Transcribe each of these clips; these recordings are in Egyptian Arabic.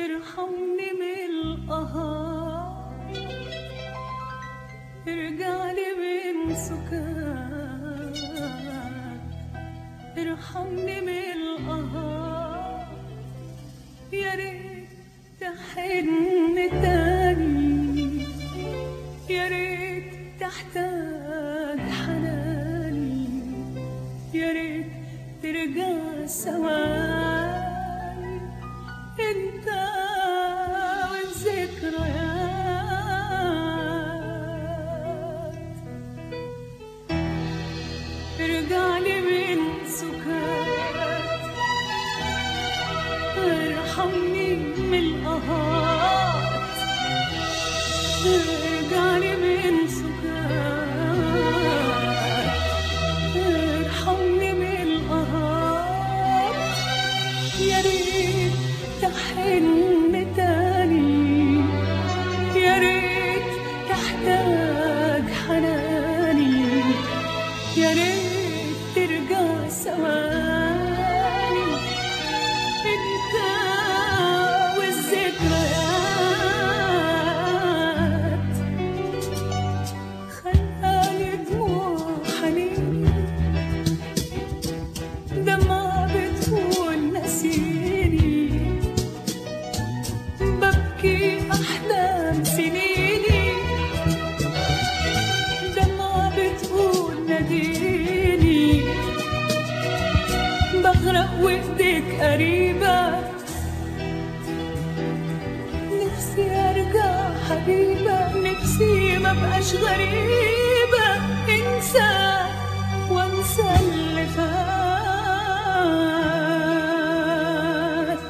ارحمني من القهار ارجع لي من سكات ارحمني من القهار يا ريت تحن تاني يا ريت تحتاج حناني يا ريت ترجع ثواني انت والذكريات ارجع لي من سكات ارحمني من القهات ارجع لي من سكات ارحمني من القهات يا ريت تحن تاني يا ريت تحتاج حناني يا ريت ترجع ثواني انت والذكريات خلقالي دموع حنين دمعة بتقول نسيني ببكي أحلام سنيني دمعة بتقول ناديني بغرق وإيديك قريبة نفسي أرجع حبيبة نفسي ما بقاش غريبة انسى وانسى اللي فات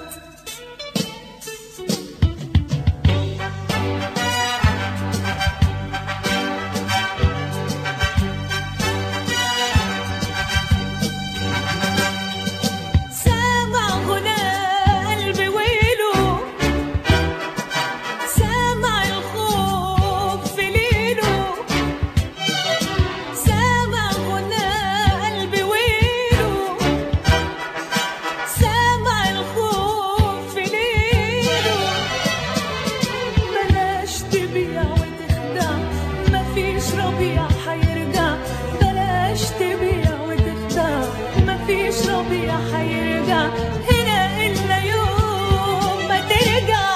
سامع غناء قلبي ويله سامع الخوف في ليله سامع غناء قلبي ويله سامع الخوف في ليله بلاش تبيع وتخدع مفيش ربيع حيرجع بلاش تبيع وتخدع مفيش ربيع حيرجع هنا إلا يوم ما ترجع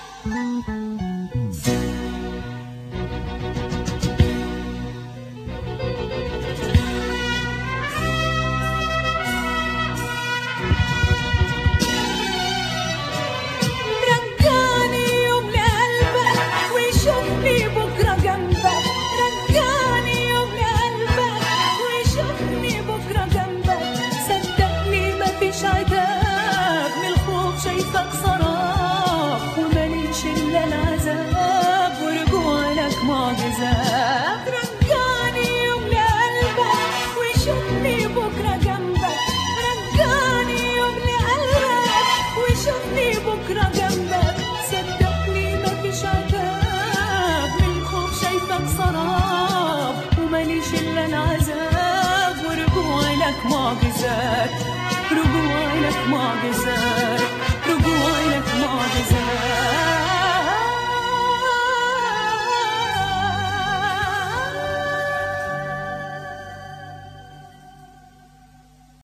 رجعني يوم لقلبك ويشوفني بكرة جنبك رجعني يوم لقلبك ويشوفني بكرة جنبك صدقني مفيش عتاب من الخوف شايفك سراب وماليش إلا العذاب ورجوع لك معجزات رجعني يوم لقلبك ويشوفني بكرة جنبك رجعني يوم لقلبك ويشوفني بكرة جنبك صدقني مفيش عتاب من الخوف شايفك سراب وماليش إلا العذاب ورجوع لك معجزات رجوع لك معجزات